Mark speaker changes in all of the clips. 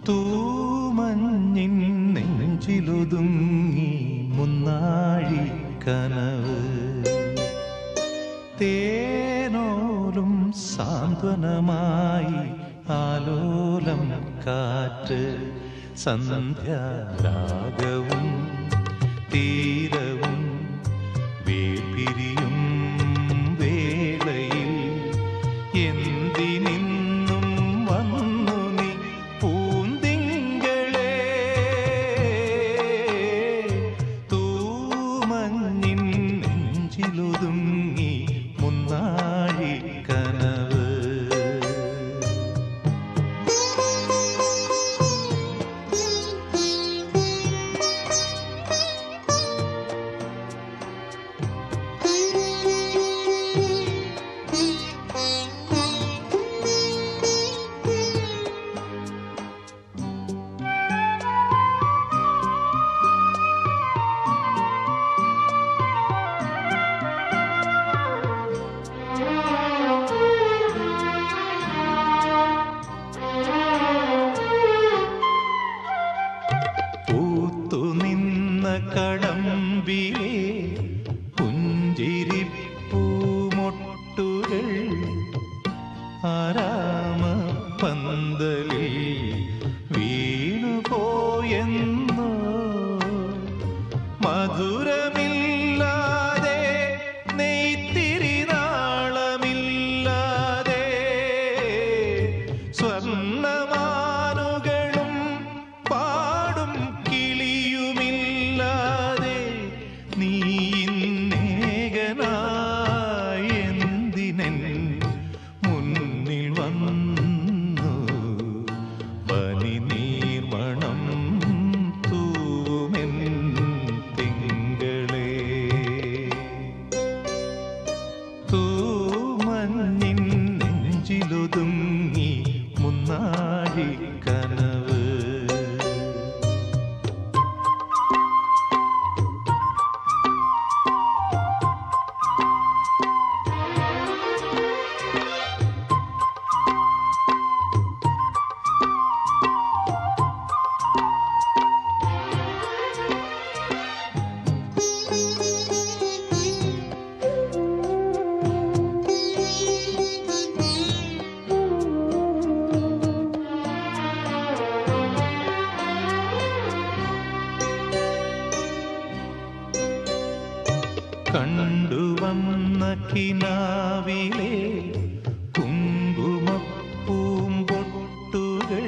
Speaker 1: തൂമഞ്ഞിൻ നെഞ്ചിലൊതുങ്ങി മുന്നാഴി കനവ് തേനോലും സാന്ത്വനമായി ആലോലം കാറ്റ് സന്ധ്യാരാഗവും തീരവും വേർപിരിയും വേളയിൽ എന്തിനിന്നും വന്നു നീ പൂന്തിങ്കളെ തൂമഞ്ഞിൻ നെഞ്ചിലൊതുങ്ങി മുന്നാഴി കനവ് പൂത്തുനിന്ന കടമ്പിലെ പുഞ്ചിരിപ്പൂമൊട്ടുകൾ ആരാമ പന്തലിൽ വീണുപോയെന്നോ മധുരമില്ലാതെ നെയ്ത്തിരി നാളമില്ലാതെ സ്വർണമാനുകളും പാടും കിളിയുമില്ലാതെ നീ ഇന്നേകനായി എന്തിനൻ മുന്നിൽ വന്നു പനി നീർമണം തൂമെൻ തിങ്കളേ തൂമഞ്ഞിൻ നെഞ്ചിലൊതുങ്ങി മുന്നാഴി കനവ് കണ്ടുവന്ന കിനാവിലെ കുങ്കുമപ്പൂമ്പൊട്ടുകൾ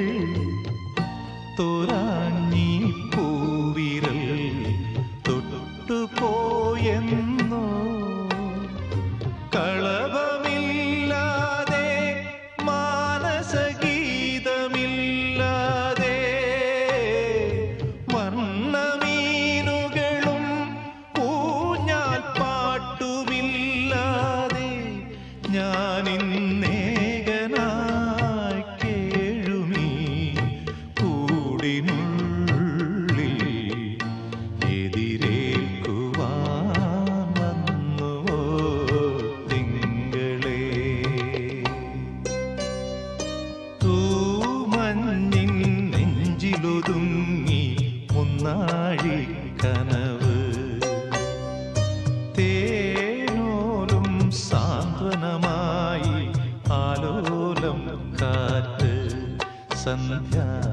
Speaker 1: തോരാഞ്ഞി പൂവിരൽ തൊട്ടുപോയെന്നോ കളഭമില്ലാതെ മാനസഗീതമില്ലാതെ വർണ്ണമീനുകളും ഊഞ്ഞാൽ പാട്ടുമില്ലാതെ ഞാനിന്നേകനായി കേഴുമീ കൂടിനുള്ളിൽ എതിരേൽക്കുവാൻ വന്നുവോ തിങ്കളേ തൂമഞ്ഞിൻ നെഞ്ചിലൊതുങ്ങി മുന്നാഴി കനവ് തേനോലും സാന്ത്വനമായി ആലോലം കാറ്റ് സന്ധ്യാ